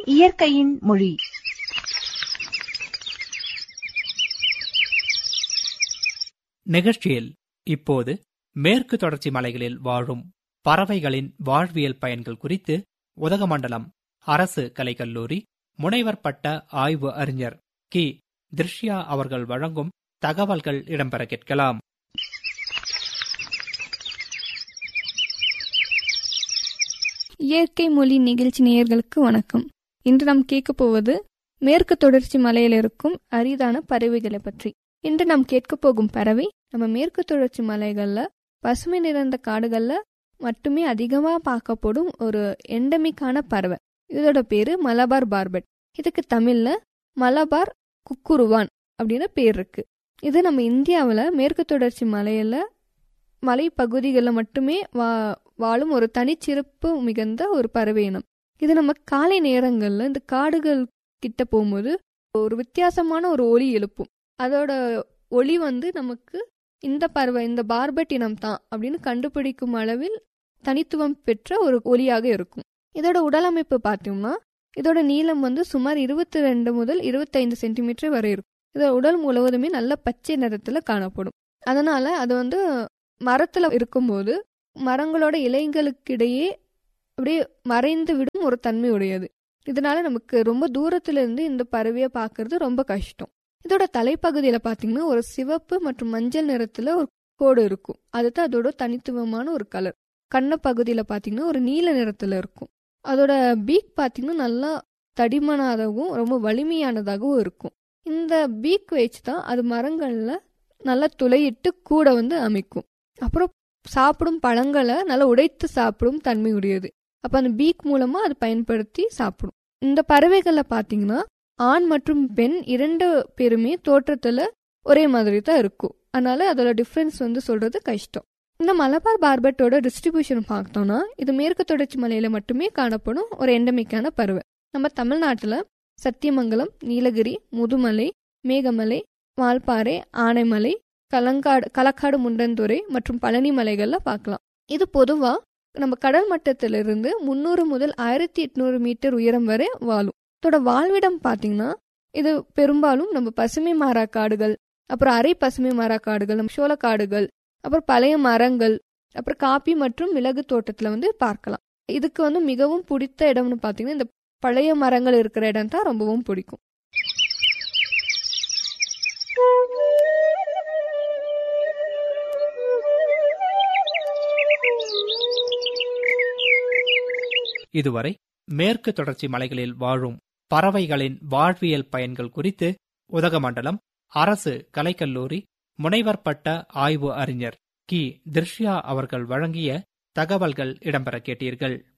இயற்கையின் மொழி நிகழ்ச்சியில் இப்போது மேற்கு தொடர்ச்சி மலைகளில் வாழும் பறவைகளின் வாழ்வியல் பயன்கள் குறித்து உதகமண்டலம் அரசு கலைக்கல்லூரி முனைவர் பட்ட ஆய்வு அறிஞர் கி திருஷ்யா அவர்கள் வழங்கும் தகவல்கள் இடம்பெற கேட்கலாம் இயற்கை மொழி நிகழ்ச்சி நேயர்களுக்கு வணக்கம் இன்று நாம் கேட்க போவது மேற்கு தொடர்ச்சி மலையில் இருக்கும் அரிதான பறவைகளை பற்றி இன்று நாம் கேட்க போகும் பறவை நம்ம மேற்கு தொடர்ச்சி மலைகள்ல பசுமை நிறைந்த காடுகள்ல மட்டுமே அதிகமா பார்க்கப்படும் ஒரு எண்டமிக்கான பறவை இதோட பேரு மலபார் பார்பட் இதுக்கு தமிழ்ல மலபார் குக்குருவான் அப்படின்னு பேர் இருக்கு இது நம்ம இந்தியாவில் மேற்கு தொடர்ச்சி மலையில மலைப்பகுதிகளில் மட்டுமே வா வாழும் ஒரு தனிச்சிறப்பு மிகுந்த ஒரு பறவை இனம் இது நம்ம காலை நேரங்கள்ல இந்த காடுகள் கிட்ட போகும்போது ஒரு வித்தியாசமான ஒரு ஒலி எழுப்பும் அதோட ஒளி வந்து நமக்கு இந்த பறவை இந்த பார்பட் இனம் தான் அப்படின்னு கண்டுபிடிக்கும் அளவில் தனித்துவம் பெற்ற ஒரு ஒலியாக இருக்கும் இதோட உடலமைப்பு பார்த்தோம்னா இதோட நீளம் வந்து சுமார் இருபத்தி ரெண்டு முதல் இருபத்தைந்து சென்டிமீட்டர் வரை இருக்கும் இதோட உடல் முழுவதுமே நல்ல பச்சை நிறத்துல காணப்படும் அதனால அது வந்து மரத்துல இருக்கும்போது மரங்களோட இலைகளுக்கிடையே அப்படியே மறைந்து விடும் ஒரு தன்மை உடையது இதனால நமக்கு ரொம்ப தூரத்துல இருந்து இந்த பறவையை பார்க்கறது ரொம்ப கஷ்டம் இதோட தலைப்பகுதியில பாத்தீங்கன்னா ஒரு சிவப்பு மற்றும் மஞ்சள் நிறத்துல ஒரு கோடு இருக்கும் அதுதான் அதோட தனித்துவமான ஒரு கலர் கண்ண பகுதியில பாத்தீங்கன்னா ஒரு நீல நிறத்துல இருக்கும் அதோட பீக் பாத்தீங்கன்னா நல்லா தடிமனாகவும் ரொம்ப வலிமையானதாகவும் இருக்கும் இந்த பீக் வச்சு தான் அது மரங்கள்ல நல்லா துளையிட்டு கூட வந்து அமைக்கும் அப்புறம் சாப்பிடும் பழங்களை நல்லா உடைத்து சாப்பிடும் தன்மை உடையது அப்ப அந்த பீக் மூலமா அது பயன்படுத்தி சாப்பிடும் இந்த பறவைகள்ல பாத்தீங்கன்னா ஆண் மற்றும் பெண் இரண்டு பேருமே தோற்றத்துல ஒரே மாதிரி தான் இருக்கும் அதனால அதோட டிஃப்ரென்ஸ் வந்து சொல்றது கஷ்டம் இந்த மலபார் பார்பட்டோட டிஸ்ட்ரிபியூஷன் பார்த்தோம்னா இது மேற்கு தொடர்ச்சி மலையில மட்டுமே காணப்படும் ஒரு எண்டமிக்கான பறவை நம்ம தமிழ்நாட்டுல சத்தியமங்கலம் நீலகிரி முதுமலை மேகமலை வால்பாறை ஆனைமலை கலங்காடு களக்காடு முண்டந்துறை மற்றும் பழனி மலைகள்ல பார்க்கலாம் இது பொதுவா நம்ம கடல் மட்டத்திலிருந்து முந்நூறு முதல் ஆயிரத்தி எட்நூறு மீட்டர் உயரம் வரை வாழும் இதோட வாழ்விடம் பார்த்தீங்கன்னா இது பெரும்பாலும் நம்ம பசுமை மாறா காடுகள் அப்புறம் அரை பசுமை மாறா காடுகள் நம்ம சோளக்காடுகள் அப்புறம் பழைய மரங்கள் அப்புறம் காப்பி மற்றும் மிளகு தோட்டத்துல வந்து பார்க்கலாம் இதுக்கு வந்து மிகவும் பிடித்த இடம்னு பார்த்தீங்கன்னா இந்த பழைய மரங்கள் இருக்கிற இடம் தான் ரொம்பவும் பிடிக்கும் இதுவரை மேற்கு தொடர்ச்சி மலைகளில் வாழும் பறவைகளின் வாழ்வியல் பயன்கள் குறித்து உதகமண்டலம் அரசு கலைக்கல்லூரி முனைவர் பட்ட ஆய்வு அறிஞர் கி திருஷ்யா அவர்கள் வழங்கிய தகவல்கள் இடம்பெற கேட்டீர்கள்